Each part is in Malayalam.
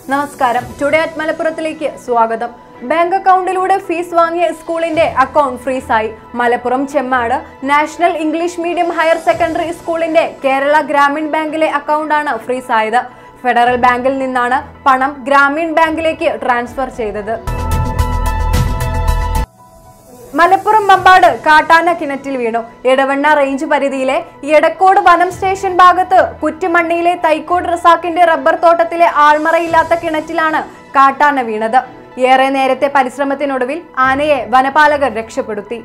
നമസ്കാരം ടുഡേ അറ്റ് മലപ്പുറത്തിലേക്ക് സ്വാഗതം ബാങ്ക് അക്കൗണ്ടിലൂടെ ഫീസ് വാങ്ങിയ സ്കൂളിന്റെ അക്കൗണ്ട് ഫ്രീസായി Malappuram Chemmad national English medium higher secondary സ്കൂളിന്റെ കേരള ഗ്രാമീൺ ബാങ്കിലെ അക്കൗണ്ടാണ് ഫ്രീസായത് ഫെഡറൽ ബാങ്കിൽ നിന്നാണ് പണം ഗ്രാമീൺ ബാങ്കിലേക്ക് ട്രാൻസ്ഫർ ചെയ്തത് മലപ്പുറം മമ്പാട് കാട്ടാന കിണറ്റിൽ വീണു എടവണ്ണ റേഞ്ച് പരിധിയിലെ എടക്കോട് വനം സ്റ്റേഷൻ ഭാഗത്ത് കുറ്റിമണ്ണിയിലെ തൈക്കോട് റസാക്കിന്റെ റബ്ബർ തോട്ടത്തിലെ ആൾമറയില്ലാത്ത കിണറ്റിലാണ് കാട്ടാന വീണത് ഏറെ നേരത്തെ പരിശ്രമത്തിനൊടുവിൽ ആനയെ വനപാലകർ രക്ഷപ്പെടുത്തി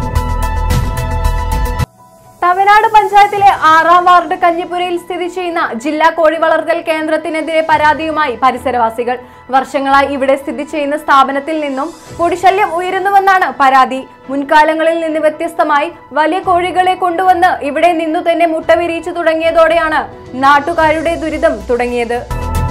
തമിഴ്നാട് പഞ്ചായത്തിലെ ആറാം വാർഡ് കഞ്ഞിപ്പുരയിൽ സ്ഥിതി ചെയ്യുന്ന ജില്ലാ കോഴി വളർത്തൽ കേന്ദ്രത്തിനെതിരെ പരാതിയുമായി പരിസരവാസികൾ വർഷങ്ങളായി ഇവിടെ സ്ഥിതി ചെയ്യുന്ന സ്ഥാപനത്തിൽ നിന്നും പൊടിശല്യം ഉയരുന്നുവെന്നാണ് പരാതി മുൻകാലങ്ങളിൽ നിന്ന് വ്യത്യസ്തമായി വലിയ കോഴികളെ കൊണ്ടുവന്ന് ഇവിടെ നിന്നു തന്നെ മുട്ട വിരിയിച്ചു തുടങ്ങിയതോടെയാണ് നാട്ടുകാരുടെ ദുരിതം തുടങ്ങിയത്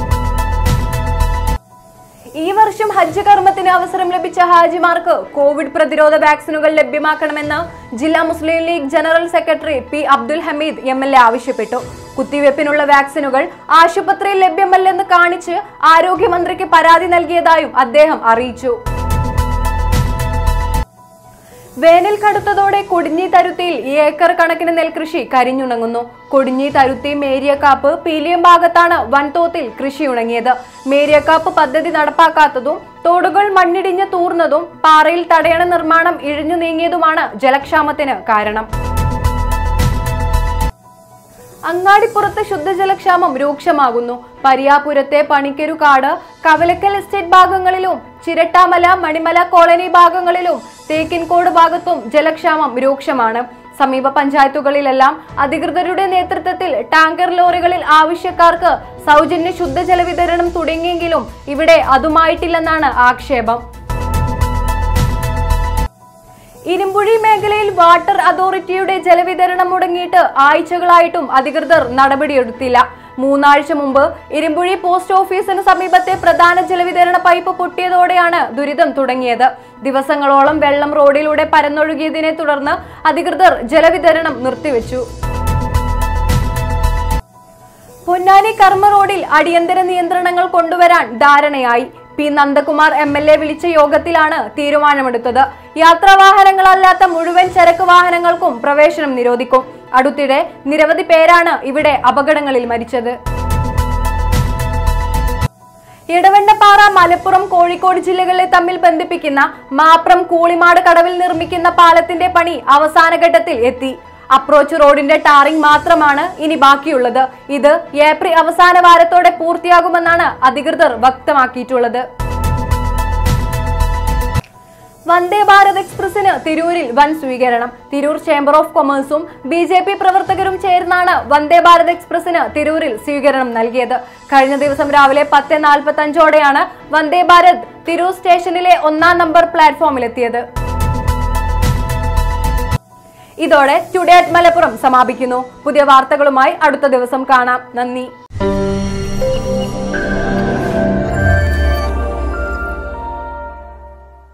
ഈ വർഷം ഹജ്ജ് കർമ്മത്തിന് അവസരം ലഭിച്ച ഹാജിമാർക്ക് കോവിഡ് പ്രതിരോധ വാക്സിനുകൾ ലഭ്യമാക്കണമെന്ന് ജില്ലാ Muslim League general secretary P Abdul Hameed M L A ആവശ്യപ്പെട്ടു കുത്തിവയ്പ്പിനുള്ള വാക്സിനുകൾ ആശുപത്രിയിൽ ലഭ്യമല്ലെന്ന് കാണിച്ച് ആരോഗ്യമന്ത്രിക്ക് പരാതി നൽകിയതായും അദ്ദേഹം അറിയിച്ചു വേനൽ കടുത്തതോടെ കൊടിഞ്ഞി തരുത്തിയിൽ ഏക്കർ കണക്കിന് നെൽകൃഷി കരിഞ്ഞുണങ്ങുന്നു കൊടിഞ്ഞി തരുത്തി മേരിയക്കാപ്പ് പീലിയം ഭാഗത്താണ് വൻതോതിൽ കൃഷി ഉണങ്ങിയത് മേരിയക്കാപ്പ് പദ്ധതി നടപ്പാക്കാത്തതും തോടുകൾ മണ്ണിടിഞ്ഞ് തൂർന്നതും പാറയിൽ തടയണ നിർമ്മാണം ഇഴഞ്ഞു നീങ്ങിയതുമാണ് ജലക്ഷാമത്തിന് കാരണം അങ്ങാടിപ്പുറത്ത് ശുദ്ധജലക്ഷാമം രൂക്ഷമാകുന്നു പരിയാപുരത്തെ പണിക്കരുകാട് കവലക്കൽ എസ്റ്റേറ്റ് ഭാഗങ്ങളിലും ചിരട്ടാമല മണിമല കോളനി ഭാഗങ്ങളിലും തേക്കിൻകോട് ഭാഗത്തും ജലക്ഷാമം രൂക്ഷമാണ് സമീപ പഞ്ചായത്തുകളിലെല്ലാം അധികൃതരുടെ നേതൃത്വത്തിൽ ടാങ്കർ ലോറികളിൽ ആവശ്യക്കാർക്ക് സൗജന്യ ശുദ്ധജല വിതരണം തുടങ്ങിയെങ്കിലും ഇവിടെ അതുമായിട്ടില്ലെന്നാണ് ആക്ഷേപം ഇരുമ്പുഴി മേഖലയിൽ വാട്ടർ അതോറിറ്റിയുടെ ജലവിതരണം മുടങ്ങിയിട്ട് ആഴ്ചകളായിട്ടും അധികൃതർ നടപടിയെടുത്തില്ല മൂന്നാഴ്ച മുമ്പ് ഇരുമ്പുഴി പോസ്റ്റ് ഓഫീസിന് സമീപത്തെ പ്രധാന ജലവിതരണ പൈപ്പ് പൊട്ടിയതോടെയാണ് ദുരിതം തുടങ്ങിയത് ദിവസങ്ങളോളം വെള്ളം റോഡിലൂടെ പരന്നൊഴുകിയതിനെ തുടർന്ന് അധികൃതർ ജലവിതരണം നിർത്തിവെച്ചു പൊന്നാനി കർമ്മ റോഡിൽ അടിയന്തര നിയന്ത്രണങ്ങൾ കൊണ്ടുവരാൻ ധാരണയായി P Nandakumar M L A വിളിച്ച യോഗത്തിലാണ് തീരുമാനമെടുത്തത് യാത്രാവാഹനങ്ങളല്ലാത്ത മുഴുവൻ ചരക്ക് വാഹനങ്ങൾക്കും പ്രവേശനം നിരോധിക്കും അടുത്തിടെ നിരവധി പേരാണ് ഇവിടെ അപകടങ്ങളിൽ മരിച്ചത് ഇടവണ്ണപ്പാറ മലപ്പുറം കോഴിക്കോട് ജില്ലകളെ തമ്മിൽ ബന്ധിപ്പിക്കുന്ന മാപ്രം കൂളിമാട് കടവിൽ നിർമ്മിക്കുന്ന പാലത്തിന്റെ പണി അവസാന ഘട്ടത്തിൽ എത്തി അപ്രോച്ച് റോഡിന്റെ ടാറിംഗ് മാത്രമാണ് ഇനി ബാക്കിയുള്ളത് ഇത് ഏപ്രിൽ അവസാന വാരത്തോടെ പൂർത്തിയാകുമെന്നാണ് അധികൃതർ വ്യക്തമാക്കിയിട്ടുള്ളത് വന്ദേ ഭാരത് എക്സ്പ്രസിന് തിരൂരിൽ വൻ സ്വീകരണം തിരൂർ ചേംബർ ഓഫ് കൊമേഴ്സും ബി ജെ പി പ്രവർത്തകരും ചേർന്നാണ് വന്ദേ ഭാരത് എക്സ്പ്രസിന് തിരൂരിൽ സ്വീകരണം നൽകിയത് കഴിഞ്ഞ ദിവസം രാവിലെ പത്ത് നാൽപ്പത്തി അഞ്ചോടെയാണ് വന്ദേ ഭാരത് തിരൂർ സ്റ്റേഷനിലെ ഒന്നാം നമ്പർ പ്ലാറ്റ്ഫോമിലെത്തിയത് ഇതോടെ ടുഡേ അറ്റ് മലപ്പുറം സമാപിക്കുന്നു പുതിയ വാർത്തകളുമായി അടുത്ത ദിവസം കാണാം നന്ദി